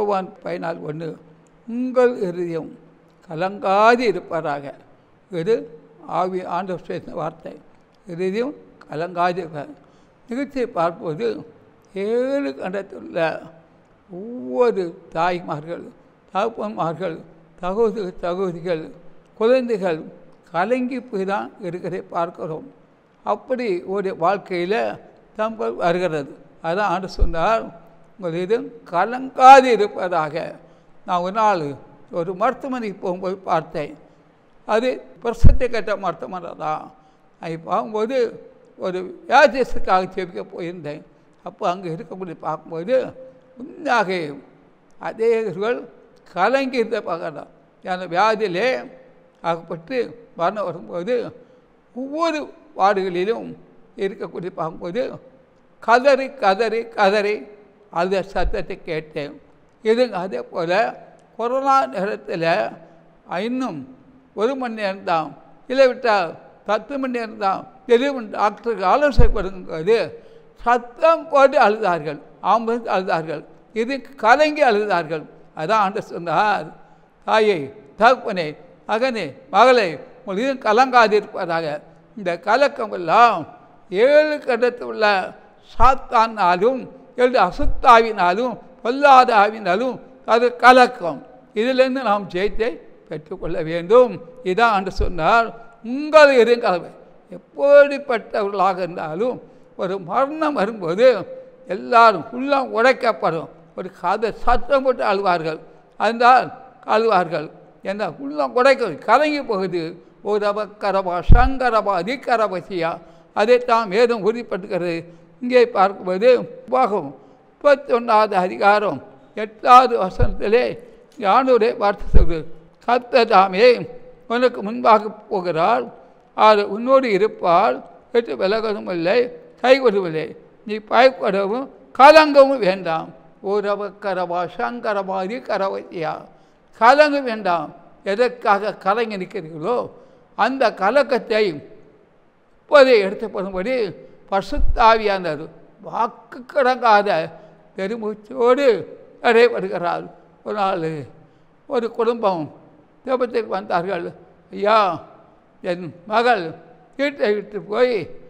யோவான் பயனால் ஒன்று உங்கள் இருதயம் கலங்காது இருப்பதாக இது ஆவி ஆண்டவர் பேசின வார்த்தை இருதயம் கலங்காது இருப்ப நிகழ்ச்சியை பார்ப்போது ஏழு கண்டத்துள்ள ஒவ்வொரு தாய்மார்கள் தகப்பன்மார்கள் சகோதர சகோதரிகள் குழந்தைகள் கலங்கி போய் தான் இருக்கிறதை பார்க்கிறோம் அப்படி ஒரு வாழ்க்கையில் தம்பல் வருகிறது அதான் ஆண்டு சொன்னார் உங்கள் இது கலங்காது இருப்பதாக நான் ஒரு நாள் ஒரு மருத்துவமனைக்கு போகும்போது பார்த்தேன் அது பிரசத்தை கட்ட மருத்துவமனை தான் அங்கே பார்க்கும்போது ஒரு வியாதியத்துக்காக செவிக்க போயிருந்தேன் அப்போ அங்கே இருக்கக்கூடிய பார்க்கும்போது உண்மையாக அதேகள் கலங்கி இருந்த பார்க்கலாம் அந்த வியாதியிலே ஆகப்பட்டு மரணம் வரும்போது ஒவ்வொரு வார்டுகளிலும் இருக்கக்கூடிய பார்க்கும்போது கதறி கதறி கதறி அந்த சத்தத்தை கேட்டேன் இது அதே போல் கொரோனா நேரத்தில் இன்னும் ஒரு மணி நேரம் தான் இல்லை விட்டால் பத்து மணி நேரம் தான் டெலிவரி டாக்டருக்கு ஆலோசனை கொடுக்கும்போது சத்தம் போட்டு அழுதார்கள் ஆம்புலன்ஸ் அழுதார்கள் இது கலங்கி அழுதார்கள் அதான் ஆண்டு சொன்னார் தாயை தகப்பனே மகனே மகளே உங்கள் இது கலங்காதிருப்பதாக இந்த கலக்கம் எல்லாம் ஏழு கடத்தில் உள்ள சாத்தானாலும் ஏழு அசுத்தாவினாலும் பொல்லாத ஆவினாலும் அது கலக்கம் இதிலிருந்து நாம் ஜெயத்தை பெற்றுக்கொள்ள வேண்டும் இதான் ஆண்டு சொன்னார் உங்கள் இருங்கலவை எப்படிப்பட்டவர்களாக இருந்தாலும் ஒரு மரணம் வரும்போது எல்லாரும் உள்ளம் உடைக்கப்படும் ஒரு கதை சத்தம் போட்டு அழுவார்கள் அதனால் அழுவார்கள் என்ன உள்ளம் உடைக்க கலங்கி போகுது ஓரப கரபா சங்கரபா அதிகரபசியா அதைத்தான் வேதம் உறுதிப்படுத்துகிறது இங்கே பார்க்கும்போது பாகம் முப்பத்தொன்னாவது அதிகாரம் எட்டாவது வசனத்திலே யானுடைய வார்த்தை சொல்கிறது கத்ததாமே உனக்கு முன்பாக போகிறாள் அது உன்னோடு இருப்பால் வெற்றி விலகவும் இல்லை கைவிடுவதில்லை நீ பயப்படவும் கலங்கவும் வேண்டாம் ஓரவ கரவா சங்கரபாதி கரவத்தியா கலங்க வேண்டாம் எதற்காக கலங்கி நிற்கிறீர்களோ அந்த கலக்கத்தை இப்போதே எடுத்துப்படும்படி பசுத்தாவியானது வாக்கு கடங்காத பெருமூச்சோடு நடைபெறுகிறார் ஒரு நாள் ஒரு குடும்பம் தேபத்திற்கு வந்தார்கள் ஐயா என் மகள் வீட்டை விட்டு போய்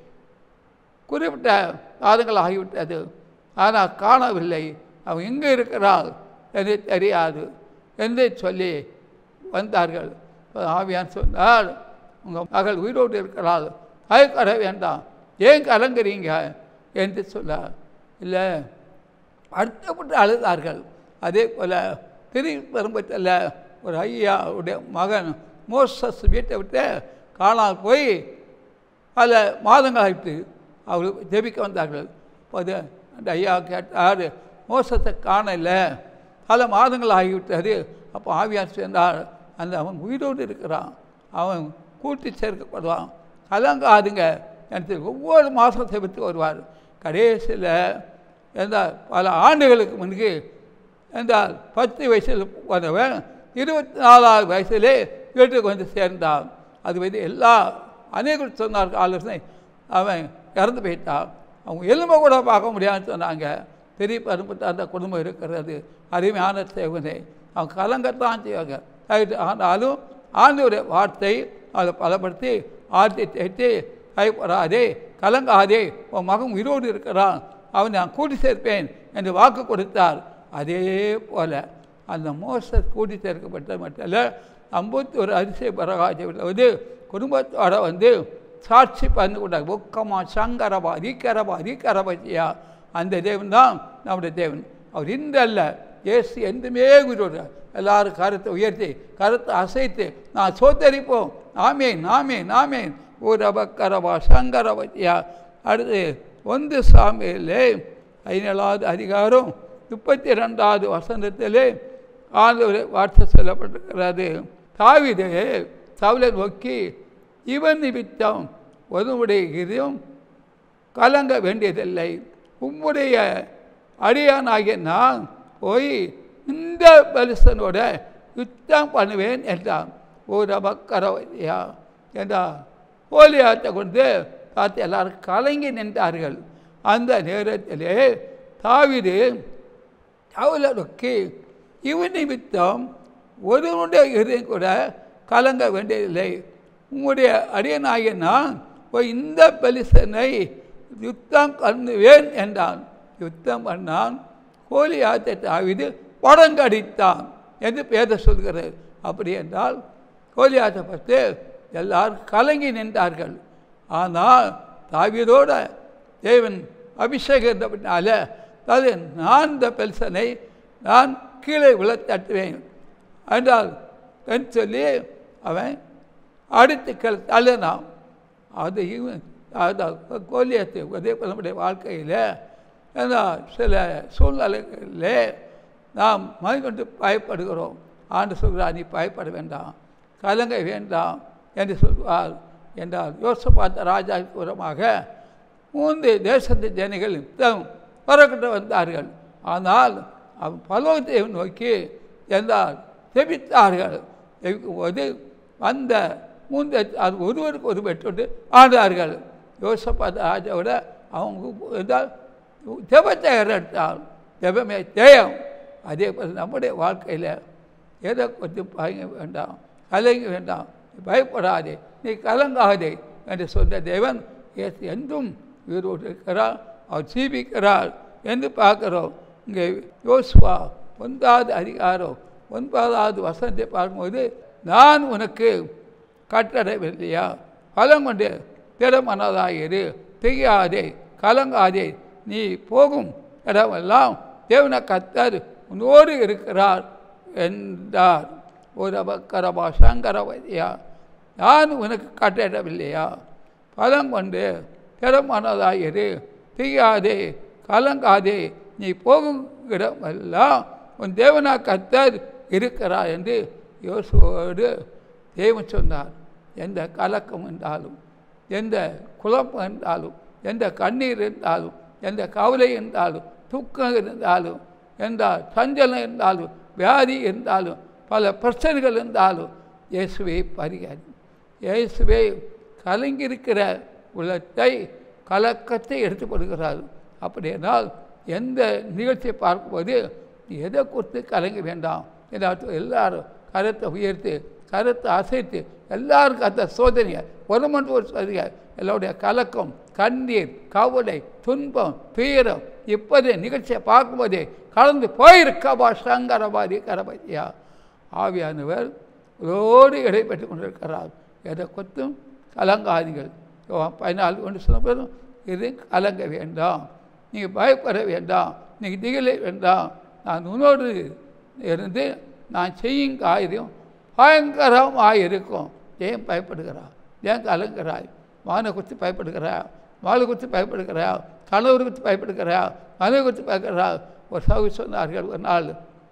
குறிப்பிட்ட மாதங்கள் ஆகிவிட்டது ஆனால் காணவில்லை அவன் எங்கே இருக்கிறாள் என்று தெரியாது என்று சொல்லி வந்தார்கள் ஆவியான் சொன்னார் உங்கள் மகள் உயிரோடு இருக்கிறாள் பயப்பட வேண்டாம் ஏன் கலங்குறீங்க என்று சொன்னார் இல்லை அடுத்தப்பட்டு அழுதார்கள் அதே போல் திரு பெரும்பத்தில் ஒரு ஐயாவுடைய மகன் மோசஸ் வீட்டை விட்டு காணால் போய் பல மாதங்கள் ஆகிட்டு அவர் ஜெபிக்க வந்தார்கள் அப்போது அந்த ஐயா கேட்டார் மோசத்தை காணல பல மாதங்கள் ஆகிவிட்டது அப்போ ஆவியார் சேர்ந்தார் அந்த அவன் உயிரோடு இருக்கிறான் அவன் கூட்டி சேர்க்கப்படுவான் கலங்காதுங்க எனக்கு ஒவ்வொரு மாதம் செபித்து வருவார் கடைசியில் எந்த பல ஆண்டுகளுக்கு முன்பு என்றால் பத்து வயசில் போனவன் இருபத்தி நாலாவது வயசிலே வீட்டுக்கு வந்து சேர்ந்தான் அது வந்து எல்லா அநேகர் சொன்னார்கள் ஆலோசனை அவன் இறந்து போயிட்டான் அவங்க எலும்பை கூட பார்க்க முடியாதுன்னு சொன்னாங்க பெரிய பரும்பு அந்த குடும்பம் இருக்கிறது அருமையான சேவனை அவன் கலங்கத்தான் செய்வாங்க ரைட்டு ஆனாலும் ஆண்டவருடைய வார்த்தை அதை பலப்படுத்தி ஆட்டி தேட்டி பயப்படாதே கலங்காதே உன் மகன் உயிரோடு இருக்கிறான் அவனை நான் கூட்டி சேர்ப்பேன் என்று வாக்கு கொடுத்தார் அதே போல் அந்த மோச கூட்டி சேர்க்கப்பட்ட மட்டும் இல்லை ஐம்பத்தி ஒரு அதிசய பிரகாசத்தில் வந்து குடும்பத்தோட வந்து சாட்சி பண்ணி கொண்டாங்க ஒக்கமா சங்கரபா அதிகரபா அதிகரபத்தியா அந்த தேவன் தான் நம்முடைய தேவன் அவர் இந்த அல்ல இயேசு என்றுமே உயிரோடு எல்லாரும் கருத்தை உயர்த்தி கருத்தை அசைத்து நான் சோத்தரிப்போம் நாமே நாமே நாமே ஊரப கரபா சங்கரபத்தியா அடுத்து ஒன்று சாமியிலே ஐநேழாவது அதிகாரம் முப்பத்தி ரெண்டாவது வசனத்திலே ஆண்டவர் வார்த்தை சொல்லப்பட்டிருக்கிறது தாவிது தவளை நோக்கி இவன் நிமித்தம் ஒருவனுடைய இதயம் கலங்க வேண்டியதில்லை உம்முடைய அடியானாகிய நான் போய் இந்த பலிசனோட யுத்தம் பண்ணுவேன் என்றான் ஒரு மக்கரவையா என்றார் போலியாத்தை கொண்டு பார்த்து எல்லாரும் கலங்கி நின்றார்கள் அந்த நேரத்திலே தாவிது தவளை நோக்கி இவன் நிமித்தம் ஒருவனுடைய இருதயம் கூட கலங்க வேண்டியதில்லை உங்களுடைய அடியனாகிய நான் போய் இந்த பலிசனை யுத்தம் பண்ணுவேன் என்றான் யுத்தம் பண்ணான் கோழி ஆத்தை தாவிது படங்கடித்தான் என்று பேத சொல்கிறது அப்படி என்றால் கோழி ஆத்தை பார்த்து எல்லாரும் கலங்கி நின்றார்கள் ஆனால் தாவீதோட தேவன் அபிஷேகம் இருந்தபடினால அது நான் இந்த பெல்சனை நான் கீழே விழ தட்டுவேன் என்றால் என்று சொல்லி அவன் அடித்து கல் தள்ளினான் அது இவன் அதான் கோலியத்து அதே போல நம்முடைய வாழ்க்கையில் ஏன்னா சில சூழ்நிலைகளில் நாம் மனிதொன்று பயப்படுகிறோம் ஆண்டு சொல்கிறார் நீ பயப்பட வேண்டாம் கலங்க வேண்டாம் என்று சொல்வார் என்றால் யோசபாத்த ராஜா புறமாக மூன்று தேசத்து ஜனங்கள் யுத்தம் புறப்பட்டு வந்தார்கள் ஆனால் அவன் பலவத்தை நோக்கி என்றால் ஜெபித்தார்கள் ஜெபிக்கும் போது அந்த மூன்று அது ஒருவருக்கு ஒரு பெற்று ஆண்டார்கள் யோசபாத் ராஜாவோட அவங்க என்றால் ஜெபத்தை எடுத்தால் ஜெபமே ஜெயம் அதே போல் நம்முடைய வாழ்க்கையில் எதை கொஞ்சம் பயங்க வேண்டாம் கலங்க வேண்டாம் நீ பயப்படாதே நீ கலங்காதே என்று சொன்ன தேவன் இயேசு என்றும் உயிரோடு இருக்கிறார் அவர் ஜீவிக்கிறார் என்று பார்க்கிறோம் இங்கே யோசுவா ஒன்பதாவது அதிகாரம் ஒன்பதாவது வசனத்தை பார்க்கும்போது நான் உனக்கு கட்டடவில்லையா பலம் கொண்டு திடமனதாயிரு திகையாதே கலங்காதே நீ போகும் இடமெல்லாம் தேவன கத்தர் உன்னோடு இருக்கிறார் என்றார் ஒரு கரபா சங்கரவதியா நான் உனக்கு கட்டிடவில்லையா பலம் கொண்டு திடமனதாயிரு திகையாதே கலங்காதே நீ போகும் இடமெல்லாம் உன் தேவனா கத்தர் இருக்கிறார் என்று யோசுவோடு தேவன் சொன்னார் எந்த கலக்கம் என்றாலும் எந்த குழப்பம் என்றாலும் எந்த கண்ணீர் இருந்தாலும் எந்த கவலை இருந்தாலும் துக்கம் இருந்தாலும் எந்த சஞ்சலம் இருந்தாலும் வியாதி இருந்தாலும் பல பிரச்சனைகள் இருந்தாலும் இயேசுவை பரிகாரி இயேசுவை கலங்கியிருக்கிற உள்ளத்தை கலக்கத்தை எடுத்துக்கொள்கிறார் அப்படியானால் எந்த நிகழ்ச்சியை பார்க்கும்போது நீ எதை கொடுத்து கலங்க வேண்டாம் எல்லாத்தையும் எல்லாரும் கரத்தை உயர்த்து கருத்தை அசைத்து எல்லாருக்கும் அந்த சோதனையை ஒரு மணி ஒரு சோதனை எல்லோருடைய கலக்கம் கண்ணீர் கவலை துன்பம் துயரம் இப்போதே நிகழ்ச்சியை பார்க்கும்போதே கலந்து போயிருக்கபா சங்கரபாதி கரபதியா ஆவியானவர் ரோடு இடைப்பட்டு கொண்டிருக்கிறார் எதை கொத்தும் கலங்காதீர்கள் பதினாலு ஒன்று சொன்ன இது கலங்க வேண்டாம் நீங்கள் பயப்பட வேண்டாம் நீங்கள் திகழ வேண்டாம் நான் உன்னோடு இருந்து நான் செய்யும் காரியம் பயங்கரமாக இருக்கும் ஏன் பயப்படுகிறா ஏன் கலங்குறாய் மானை குறித்து பயப்படுகிறா மாலை குறித்து பயப்படுகிறா கணவர் குறித்து பயப்படுகிறா மனைவி குறித்து பயப்படுகிறா ஒரு சகி சொன்னார்கள் ஒரு நாள்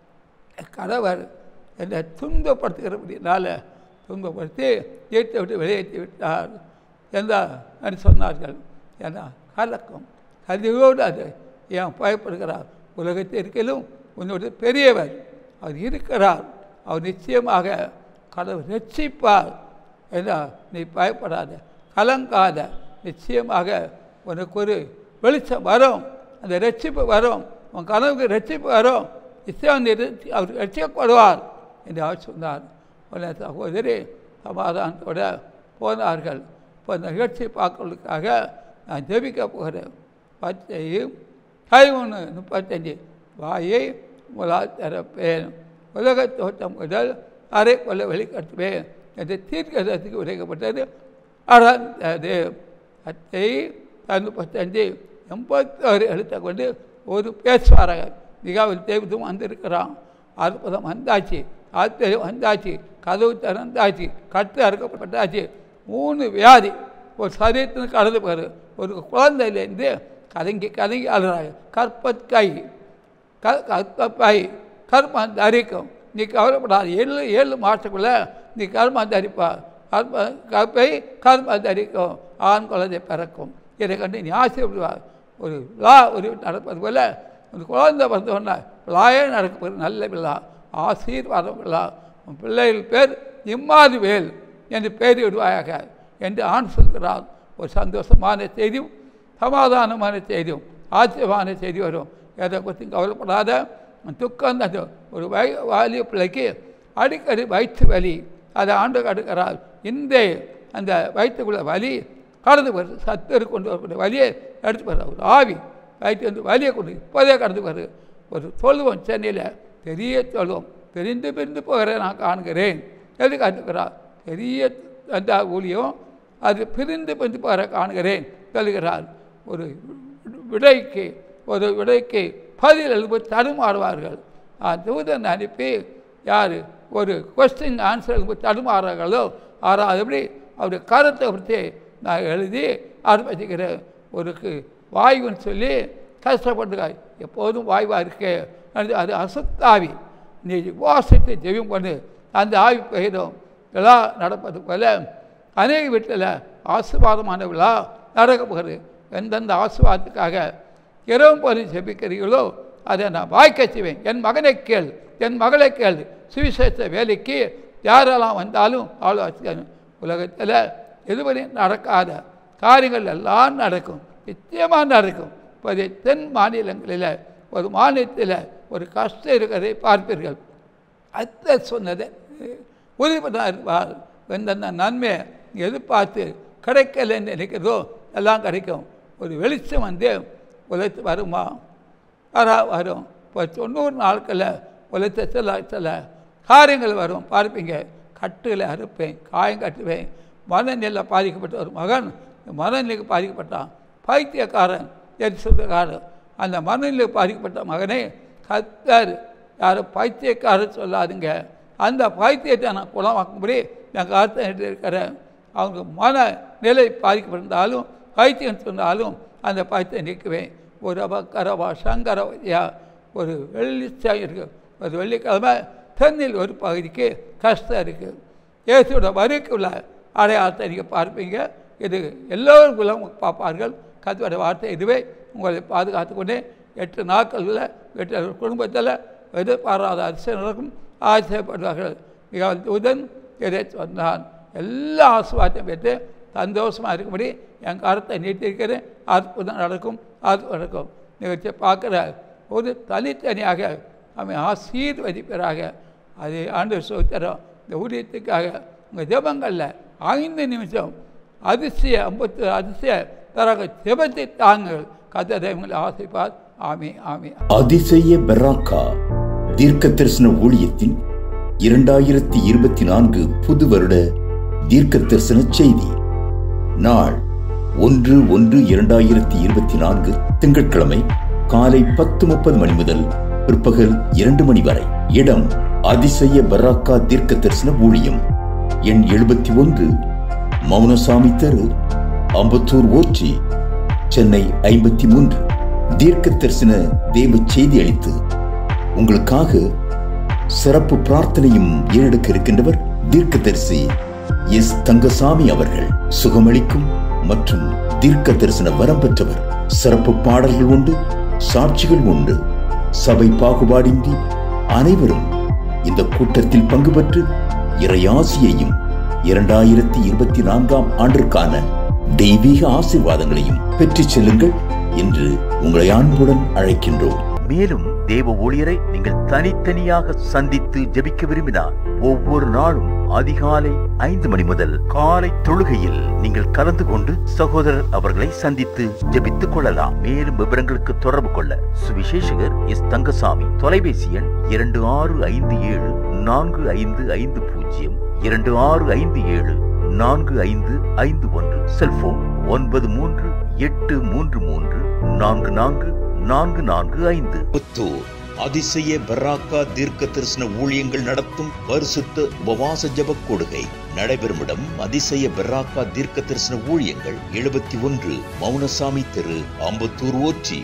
கணவர் என்னை துன்பப்படுத்துகிறபடினால துன்பப்படுத்தி வீட்டை விட்டு வெளியேற்றி விட்டார் என்று சொன்னார்கள் ஏன்னா கலக்கம் கல்வியோடு அது ஏன் பயப்படுகிறார் உலகத்திற்கிலும் உன்னோட பெரியவர் அவர் இருக்கிறார் அவர் நிச்சயமாக கடவுள் ரட்சிப்பார் என்ன நீ பயப்படாத கலங்காத நிச்சயமாக உனக்கு ஒரு வெளிச்சம் வரும் அந்த ரட்சிப்பு வரும் உன் கனவுக்கு ரட்சிப்பு வரும் நிச்சயம் நீ அவர் ரட்சிக்கப்படுவார் என்று அவர் சொன்னார் உடனே சகோதரி சமாதானத்தோடு போனார்கள் இப்போ இந்த நிகழ்ச்சியை பார்க்கறதுக்காக நான் ஜெபிக்க போகிறேன் பச்சையும் பதிமூணு முப்பத்தஞ்சு வாயை முலால் திறப்பேன் உலக தோட்டம் முதல் அரை கொள்ள வெளிக்கட்டுவேன் என்று தீர்க்கதத்துக்கு உரைக்கப்பட்டது அறந்தது அத்தை முப்பத்தஞ்சு எண்பத்தாறு எழுத்தை கொண்டு ஒரு பேசுவாராங்க மிகவும் தெய்வத்தும் வந்திருக்கிறான் அற்புதம் வந்தாச்சு ஆச்சரியம் வந்தாச்சு கதவு திறந்தாச்சு கட்டு அறுக்கப்பட்டாச்சு மூணு வியாதி ஒரு சரீரத்தின் கடந்து போகிற ஒரு குழந்தையிலேருந்து கலங்கி கலங்கி அழுறாங்க கற்பக்கை க கற்பப்பை கர்மம் தரிக்கும் நீ கவலைப்படாது ஏழு ஏழு மாதத்துக்குள்ளே நீ கர்மம் தரிப்பா கர்ம கற்பை கர்மம் தரிக்கும் ஆண் குழந்தை பிறக்கும் இதை கண்டு நீ ஆசைப்படுவார் ஒரு விழா ஒரு நடப்பது போல் ஒரு குழந்தை பிறந்தோன்னா விழாயே நடக்க நல்ல விழா ஆசீர்வாதம் விழா உன் பிள்ளைகள் பேர் இம்மாதுவேல் என்று பெயர் விடுவாயாக என்று ஆண் சொல்கிறார் ஒரு சந்தோஷமான செய்தியும் சமாதானமான செய்தியும் ஆச்சரியமான செய்தி வரும் எதை பற்றி கவலைப்படாத துக்கம் அந்த ஒரு வய வாலிய பிள்ளைக்கு அடிக்கடி வயிற்று வலி அதை ஆண்டு கடுக்கிறார் இந்த அந்த வயிற்றுக்குள்ள வலி கடந்து வருது சத்து கொண்டு வரக்கூடிய வலியை எடுத்து வர ஒரு ஆவி வயிற்று வந்து வலியை கொண்டு இப்போதே கடந்து வருது ஒரு தொழுவம் சென்னையில் பெரிய தொழுவம் பிரிந்து பிரிந்து போகிற நான் காண்கிறேன் எது காட்டுகிறார் பெரிய அந்த ஊழியம் அது பிரிந்து பிரிந்து போகிற காண்கிறேன் சொல்கிறார் ஒரு விடைக்கு ஒரு விடைக்கு பதில் எழுப்பி தடுமாறுவார்கள் தூதன் அனுப்பி யார் ஒரு கொஸ்டின் ஆன்சர் எழுப்பி தடுமாறுறார்களோ ஆனால் எப்படி அவருடைய கருத்தை பற்றி நான் எழுதி ஆரம்பிச்சுக்கிறேன் ஒரு வாயுன்னு சொல்லி கஷ்டப்பட்டுக்காய் எப்போதும் வாய்வாக இருக்கே அது அது அசத்தாவி நீ வாசித்து ஜெயம் பண்ணு அந்த ஆவி பெய்தும் விழா நடப்பது போல அநேக வீட்டில் ஆசீர்வாதமான விழா நடக்க போகிறது எந்தெந்த ஆசீர்வாதத்துக்காக இரவு போது ஜெபிக்கிறீர்களோ அதை நான் வாய்க்க செய்வேன் என் மகனை கேள் என் மகளை கேள் சுவிசேஷ வேலைக்கு யாரெல்லாம் வந்தாலும் ஆலோசிக்கணும் உலகத்தில் எதுவரை நடக்காத காரியங்கள் எல்லாம் நடக்கும் நிச்சயமாக நடக்கும் இப்போ தென் மாநிலங்களில் ஒரு மாநிலத்தில் ஒரு கஷ்டம் இருக்கிறதை பார்ப்பீர்கள் அத்தை சொன்னதை உறுதிப்பட்டார் எந்தெந்த நன்மை எதிர்பார்த்து கிடைக்கலன்னு நினைக்கிறதோ எல்லாம் கிடைக்கும் ஒரு வெளிச்சம் வந்து உழைத்து வருமா வரா வரும் இப்போ தொண்ணூறு நாட்களில் உழைத்த சில சில காரியங்கள் வரும் பார்ப்பீங்க கட்டில் அறுப்பேன் காயம் கட்டுவேன் மனநிலையில் பாதிக்கப்பட்ட ஒரு மகன் மனநிலைக்கு பாதிக்கப்பட்டான் பைத்தியக்காரன் எரிசல்காரன் அந்த மனநிலைக்கு பாதிக்கப்பட்ட மகனை கத்தர் யாரும் பைத்தியக்காரன் சொல்லாதுங்க அந்த பைத்தியத்தை நான் குணமாக்கும்படி என் கருத்தை இருக்கிறேன் அவங்க மன நிலை பாதிக்கப்பட்டிருந்தாலும் பைத்தியம் சொன்னாலும் அந்த பைத்தியம் நீக்குவேன் ஒரு கரவா சங்கரவதியா ஒரு வெள்ளிச்சாயம் இருக்குது ஒரு வெள்ளிக்கிழமை தென்னில் ஒரு பகுதிக்கு கஷ்டம் இருக்குது இயேசுவோட வரிக்குள்ள அடையாளத்தை நீங்கள் பார்ப்பீங்க இது எல்லோரும் குலம் பார்ப்பார்கள் கத்தோட வார்த்தை இதுவே உங்களை பாதுகாத்து கொண்டே எட்டு நாட்களில் எட்டு குடும்பத்தில் எதிர்பாராத அதிசயம் நடக்கும் ஆச்சரியப்படுவார்கள் மிக உதன் எதை சொன்னான் எல்லா ஆசுவாத்தையும் பெற்று சந்தோஷமாக இருக்கும்படி என் கருத்தை நீட்டிருக்கிறேன் அற்புதம் நடக்கும் அற்புதம் நடக்கும் நிகழ்ச்சியை பார்க்குற ஒரு தனித்தனியாக அவன் ஆசீர்வதிப்பராக அது ஆண்டு சோத்திரம் இந்த ஊழியத்துக்காக உங்கள் ஜபங்களில் ஐந்து நிமிஷம் அதிசய ஐம்பத்து அதிசய தரக ஜபத்தை தாங்கள் கதை உங்களை ஆசைப்பார் ஆமே ஆமே அதிசய பெராக்கா தீர்க்க தரிசன ஊழியத்தின் இரண்டாயிரத்தி இருபத்தி நான்கு புது வருட தீர்க்க தரிசன செய்தி நாள் ஒன்று ஒன்று இரண்டாயிரத்தி இருபத்தி நான்கு திங்கட்கிழமை காலை பத்து முப்பது மணி முதல் பிற்பகல் இரண்டு மணி வரை இடம் அதிசய பராக்கா தீர்க்க தரிசன ஊழியம் எண் எழுபத்தி ஒன்று மௌனசாமி தெரு அம்பத்தூர் ஓச்சி சென்னை ஐம்பத்தி மூன்று தீர்க்க தரிசன தேவ செய்தி அளித்து உங்களுக்காக சிறப்பு பிரார்த்தனையும் ஏறெடுக்க இருக்கின்றவர் தீர்க்கதரிசி எஸ் தங்கசாமி அவர்கள் சுகமளிக்கும் மற்றும் தீர்க்க தரிசன வரம் பெற்றவர் சிறப்பு பாடல்கள் உண்டு சாட்சிகள் உண்டு சபை பாகுபாடின்றி அனைவரும் இந்த கூட்டத்தில் பங்கு பெற்று இறையாசியையும் இரண்டாயிரத்தி இருபத்தி நான்காம் ஆண்டிற்கான தெய்வீக ஆசீர்வாதங்களையும் பெற்றுச் செல்லுங்கள் என்று உங்களை அன்புடன் அழைக்கின்றோம் மேலும் தேவ ஊழியரை நீங்கள் தனித்தனியாக சந்தித்து ஜெபிக்க விரும்பினார் ஒவ்வொரு நாளும் அதிகாலை ஐந்து மணி முதல் காலை தொழுகையில் நீங்கள் கலந்து கொண்டு சகோதரர் அவர்களை சந்தித்து ஜெபித்துக் கொள்ளலாம் மேலும் விவரங்களுக்கு தொடர்பு கொள்ள சுவிசேஷகர் எஸ் தங்கசாமி தொலைபேசி எண் இரண்டு ஆறு ஐந்து ஏழு நான்கு ஐந்து ஐந்து பூஜ்ஜியம் இரண்டு ஆறு ஐந்து ஏழு நான்கு ஐந்து ஐந்து ஒன்று செல்போன் ஒன்பது மூன்று எட்டு மூன்று மூன்று நான்கு நான்கு நான்கு நான்கு ஐந்து புத்தூர் அதிசய பராக்கா தீர்க்க தரிசன ஊழியங்கள் நடத்தும் பரிசுத்த உபவாச ஜப கொடுகை நடைபெறும் இடம் அதிசய பராக்கா தீர்க்க தரிசன ஊழியங்கள் எழுபத்தி ஒன்று மௌனசாமி தெரு அம்பத்தூர் ஓச்சி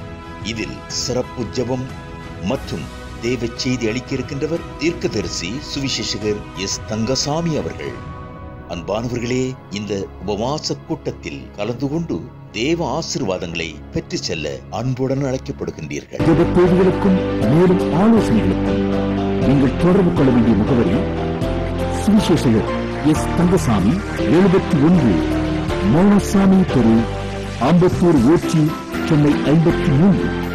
இதில் சிறப்பு ஜெபம் மற்றும் தேவ செய்தி அளிக்க இருக்கின்றவர் தீர்க்கதரிசி சுவிசேஷகர் எஸ் தங்கசாமி அவர்கள் அன்பானவர்களே இந்த உபவாச கூட்டத்தில் கலந்து கொண்டு தேவ ஆசீர்வாதங்களை பெற்று செல்ல அன்புடன் அழைக்கப்படுகின்றீர்கள் ஜெப தேதிகளுக்கும் மேலும் ஆலோசனைகளுக்கும் நீங்கள் தொடர்பு கொள்ள வேண்டிய முகவரி சுவிசேஷகர் எஸ் தங்கசாமி எழுபத்தி ஒன்று மௌனசாமி தெரு ஆம்பத்தூர் ஊர்ச்சி சென்னை ஐம்பத்தி மூன்று